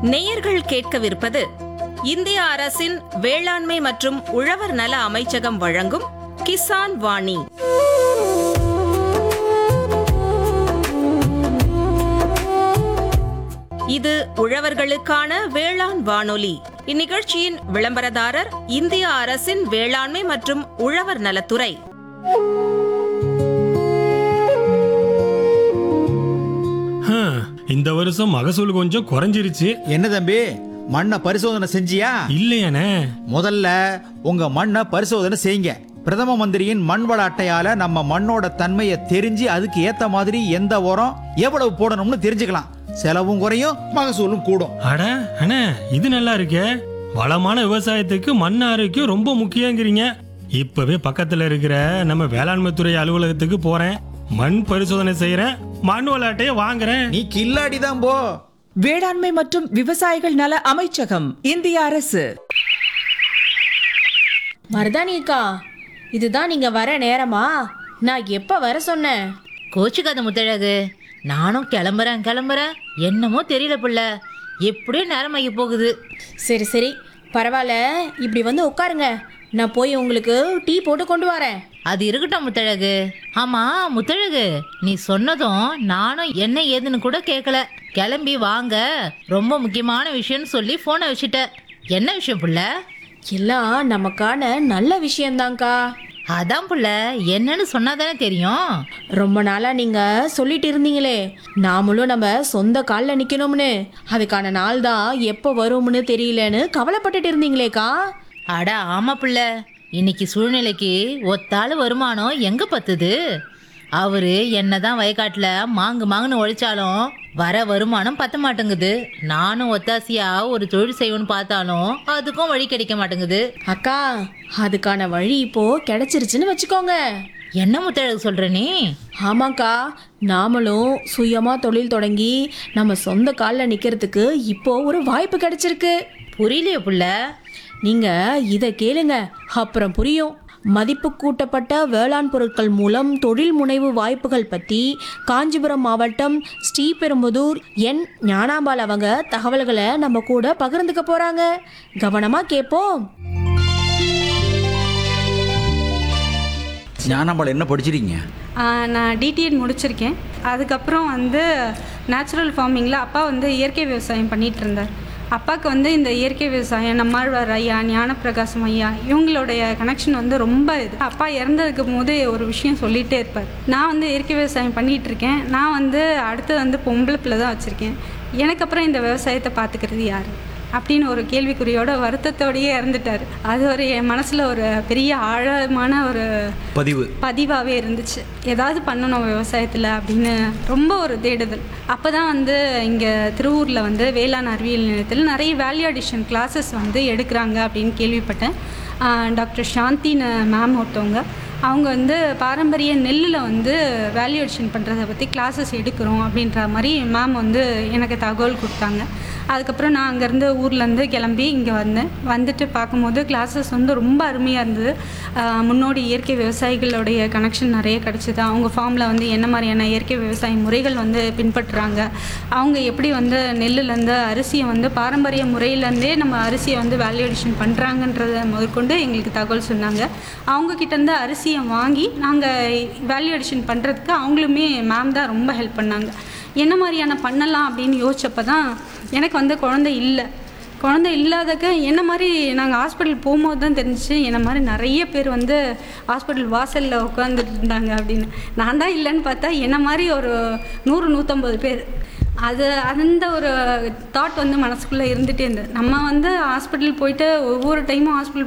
நேயர்கள் கேட்கவிருப்பது இந்திய அரசின் வேளாண்மை மற்றும் உழவர் நல அமைச்சகம் வழங்கும் கிசான் வாணி இது உழவர்களுக்கான வேளாண் வானொலி இந்நிகழ்ச்சியின் விளம்பரதாரர் இந்திய அரசின் வேளாண்மை மற்றும் உழவர் நலத்துறை ஹம், இந்த வருஷம் மகசூல் கொஞ்சம் குறைஞ்சிருச்சு என்ன தம்பி மண்ணை பரிசோதனை செஞ்சியா இல்லையானே முதல்ல உங்க மண்ணை பரிசோதனை செய்யுங்க பிரதம மந்திரியின் மண் வள அட்டையால நம்ம மண்ணோட தன்மையை தெரிஞ்சு அதுக்கு ஏத்த மாதிரி எந்த உரம் எவ்வளவு போடணும்னு தெரிஞ்சுக்கலாம் செலவும் குறையும் மகசூலும் கூடும் அட அண்ணே இது நல்லா இருக்கே வளமான விவசாயத்துக்கு மண் ஆரோக்கியம் ரொம்ப முக்கியங்கிறீங்க இப்பவே பக்கத்துல இருக்கிற நம்ம வேளாண்மை துறை அலுவலகத்துக்கு போறேன் மண் பரிசோதனை செய்யறேன் மண் விளையாட்டையே வாங்குறேன் நீ கில்லாடி தான் போ வேளாண்மை மற்றும் விவசாயிகள் நல அமைச்சகம் இந்திய அரசு மருதானிக்கா இதுதான் நீங்க வர நேரமா நான் எப்ப வர சொன்னேன் கோச்சுக்காத முத்தழகு நானும் கிளம்புறேன் கிளம்புறேன் என்னமோ தெரியல புள்ள எப்படியும் நேரமாகி போகுது சரி சரி பரவாயில்ல இப்படி வந்து உட்காருங்க நான் போய் உங்களுக்கு டீ போட்டு கொண்டு வரேன் அது இருக்கட்டும் முத்தழகு ஆமா முத்தழகு நீ சொன்னதும் நானும் என்ன ஏதுன்னு கூட கேட்கல கிளம்பி வாங்க ரொம்ப முக்கியமான விஷயம்னு சொல்லி போனை வச்சுட்ட என்ன விஷயம் புள்ள எல்லாம் நமக்கான நல்ல விஷயம்தான்க்கா அதான் புள்ள என்னன்னு சொன்னாதானே தெரியும் ரொம்ப நாளா நீங்க சொல்லிட்டு இருந்தீங்களே நாமளும் நம்ம சொந்த கால்ல நிக்கணும்னு அதுக்கான நாள் தான் எப்போ வரும்னு தெரியலன்னு கவலைப்பட்டுட்டு இருந்தீங்களேக்கா அட ஆமா புள்ள இன்னைக்கு சூழ்நிலைக்கு ஒத்தாள் வருமானம் எங்க பத்துது அவரு என்னதான் வயக்காட்டுல மாங்கு மாங்குன்னு ஒழிச்சாலும் வர வருமானம் பத்த மாட்டேங்குது நானும் ஒத்தாசியா ஒரு தொழில் செய்யணும்னு பார்த்தாலும் அதுக்கும் வழி கிடைக்க மாட்டேங்குது அக்கா அதுக்கான வழி இப்போ கிடைச்சிருச்சுன்னு வச்சுக்கோங்க என்ன முத்தழகு சொல்ற நீ ஆமாக்கா நாமளும் சுயமா தொழில் தொடங்கி நம்ம சொந்த காலில் நிக்கிறதுக்கு இப்போ ஒரு வாய்ப்பு கிடைச்சிருக்கு புரியலையே புள்ள நீங்க இதை கேளுங்க அப்புறம் புரியும் மதிப்பு கூட்டப்பட்ட வேளாண் பொருட்கள் மூலம் தொழில் முனைவு வாய்ப்புகள் பற்றி காஞ்சிபுரம் மாவட்டம் ஸ்ரீபெரும்புதூர் என் ஞானாம்பாள் அவங்க தகவல்களை நம்ம கூட பகிர்ந்துக்க போறாங்க கவனமா கேட்போம் ஞானம்பாள் என்ன படிச்சிருக்கீங்க ஆ, நான் டிடிஎட் முடிச்சிருக்கேன் அதுக்கப்புறம் வந்து நேச்சுரல் ஃபார்மிங்கில் அப்பா வந்து இயற்கை விவசாயம் பண்ணிட்டு இருந்தார் அப்பாவுக்கு வந்து இந்த இயற்கை விவசாயம் நம்மாழ்வார் ஐயா ஞானப்பிரகாசம் ஐயா இவங்களுடைய கனெக்ஷன் வந்து ரொம்ப இது அப்பா இறந்ததுக்கு போது ஒரு விஷயம் சொல்லிகிட்டே இருப்பார் நான் வந்து இயற்கை விவசாயம் பண்ணிகிட்டு இருக்கேன் நான் வந்து அடுத்து வந்து பொம்பளை பிள்ளை தான் வச்சுருக்கேன் எனக்கு அப்புறம் இந்த விவசாயத்தை பார்த்துக்கிறது யார் அப்படின்னு ஒரு கேள்விக்குறியோட வருத்தத்தோடயே இறந்துட்டார் அது ஒரு என் மனசில் ஒரு பெரிய ஆழமான ஒரு பதிவு பதிவாகவே இருந்துச்சு ஏதாவது பண்ணணும் விவசாயத்தில் அப்படின்னு ரொம்ப ஒரு தேடுதல் அப்போ தான் வந்து இங்கே திருவூரில் வந்து வேளாண் அறிவியல் நிலையத்தில் நிறைய வேல்யூ அடிஷன் கிளாஸஸ் வந்து எடுக்கிறாங்க அப்படின்னு கேள்விப்பட்டேன் ஆஹ் டாக்டர் சாந்தின்னு மேம் ஒருத்தவங்க அவங்க வந்து பாரம்பரிய நெல்லில் வந்து வேல்யூ அடிஷன் பண்ணுறதை பற்றி கிளாஸஸ் எடுக்கிறோம் அப்படின்ற மாதிரி மேம் வந்து எனக்கு தகவல் கொடுத்தாங்க அதுக்கப்புறம் நான் அங்கேருந்து ஊர்லேருந்து கிளம்பி இங்கே வந்தேன் வந்துட்டு பார்க்கும்போது கிளாஸஸ் வந்து ரொம்ப அருமையாக இருந்தது ஆஹ் முன்னோடி இயற்கை விவசாயிகளுடைய கனெக்ஷன் நிறைய கிடச்சிது அவங்க ஃபார்மில் வந்து என்ன மாதிரியான இயற்கை விவசாய முறைகள் வந்து பின்பற்றுறாங்க அவங்க எப்படி வந்து நெல்லுலேருந்து அரிசியை வந்து பாரம்பரிய முறையிலேருந்தே நம்ம அரிசியை வந்து வேல்யூ அடிஷன் பண்ணுறாங்கன்றத முதற்கொண்டு எங்களுக்கு தகவல் சொன்னாங்க அவங்க கிட்டேருந்து அரிசியை வாங்கி நாங்கள் வேல்யூ அடிஷன் பண்ணுறதுக்கு அவங்களுமே மேம் தான் ரொம்ப ஹெல்ப் பண்ணாங்க என்ன மாதிரியான பண்ணலாம் அப்படின்னு யோசிச்சப்ப தான் எனக்கு வந்து குழந்தை இல்லை குழந்தை இல்லாதக்க என்ன மாதிரி நாங்கள் ஹாஸ்பிட்டல் போகும்போது தான் தெரிஞ்சிச்சு என்ன மாதிரி நிறைய பேர் வந்து ஹாஸ்பிட்டல் வாசலில் உட்காந்துட்டு இருந்தாங்க அப்படின்னு நான் தான் இல்லைன்னு பார்த்தா என்ன மாதிரி ஒரு நூறு நூற்றம்பது பேர் அது அந்த ஒரு தாட் வந்து மனசுக்குள்ளே இருந்துகிட்டே இருந்தது நம்ம வந்து ஹாஸ்பிட்டல் போயிட்டு ஒவ்வொரு டைமும் ஹாஸ்பிட்டல்